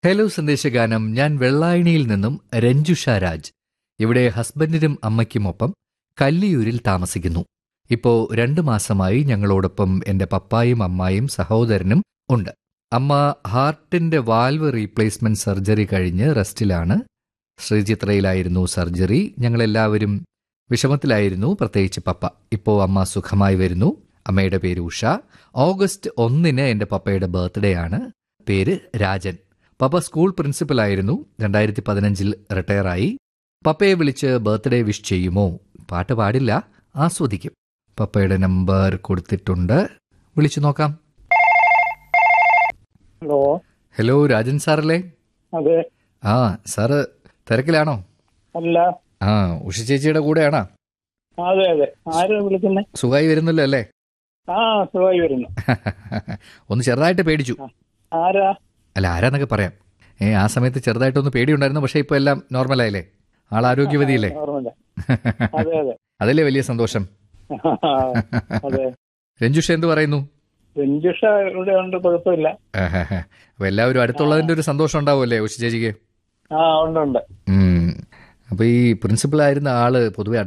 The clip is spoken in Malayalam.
ഹലോ സന്ദേശഗാനം ഞാൻ വെള്ളായണിയിൽ നിന്നും രഞ്ജുഷ രാജ് ഇവിടെ ഹസ്ബൻഡിനും അമ്മയ്ക്കുമൊപ്പം കല്ലിയൂരിൽ താമസിക്കുന്നു ഇപ്പോ രണ്ടു മാസമായി ഞങ്ങളോടൊപ്പം എന്റെ പപ്പായും അമ്മായും സഹോദരനും ഉണ്ട് അമ്മ ഹാർട്ടിന്റെ വാൽവ് റീപ്ലേസ്മെന്റ് സർജറി കഴിഞ്ഞ് റെസ്റ്റിലാണ് ശ്രീചിത്രയിലായിരുന്നു സർജറി ഞങ്ങളെല്ലാവരും വിഷമത്തിലായിരുന്നു പ്രത്യേകിച്ച് പപ്പ ഇപ്പോ അമ്മ സുഖമായി വരുന്നു അമ്മയുടെ പേര് ഉഷ ഓഗസ്റ്റ് ഒന്നിന് എന്റെ പപ്പയുടെ ബർത്ത്ഡേ ആണ് പേര് രാജൻ പപ്പ സ്കൂൾ പ്രിൻസിപ്പലായിരുന്നു രണ്ടായിരത്തി പതിനഞ്ചിൽ റിട്ടയറായി പപ്പയെ വിളിച്ച് ബർത്ത്ഡേ വിഷ് ചെയ്യുമോ പാട്ട് പാടില്ല ആസ്വദിക്കും പപ്പയുടെ നമ്പർ കൊടുത്തിട്ടുണ്ട് വിളിച്ചു നോക്കാം ഹലോ ഹലോ രാജൻ സാറല്ലേ അതെ ആ സാറ് തിരക്കിലാണോ അല്ല ആ ഉഷ ചേച്ചിയുടെ കൂടെയാണോ അതെ അതെ ആരാ വിളിക്കുന്നേ സുഖമായി വരുന്നല്ലോ അല്ലേ ആ സുഖമായി വരുന്നു ഒന്ന് ചെറുതായിട്ട് പേടിച്ചു ആരാ അല്ല ആരാന്നൊക്കെ പറയാം ഏ ആ സമയത്ത് ചെറുതായിട്ടൊന്ന് പേടിയുണ്ടായിരുന്നു പക്ഷേ ഇപ്പോൾ എല്ലാം നോർമലായില്ലേ ആൾ ആരോഗ്യവതിയല്ലേ ഓർമ്മയില്ല അതെ അതെ അതല്ലേ വലിയ സന്തോഷം അതെ രഞ്ജുഷ എന്ത് പറയുന്നു രഞ്ജുഷ ഇവിടെ ഉണ്ട് കുഴപ്പമില്ല ആഹാഹാ. അപ്പൊ എല്ലാവരും അടുത്തുള്ളതിന്റെ ഒരു സന്തോഷം ഉണ്ടാവുമല്ലേ ഉഷ ചേച്ചിക്ക് ആ ഉണ്ട് ഉണ്ട് ഉം. അപ്പൊ ഈ പ്രിൻസിപ്പൾ ആയിരുന്ന ആള് പൊതുവെ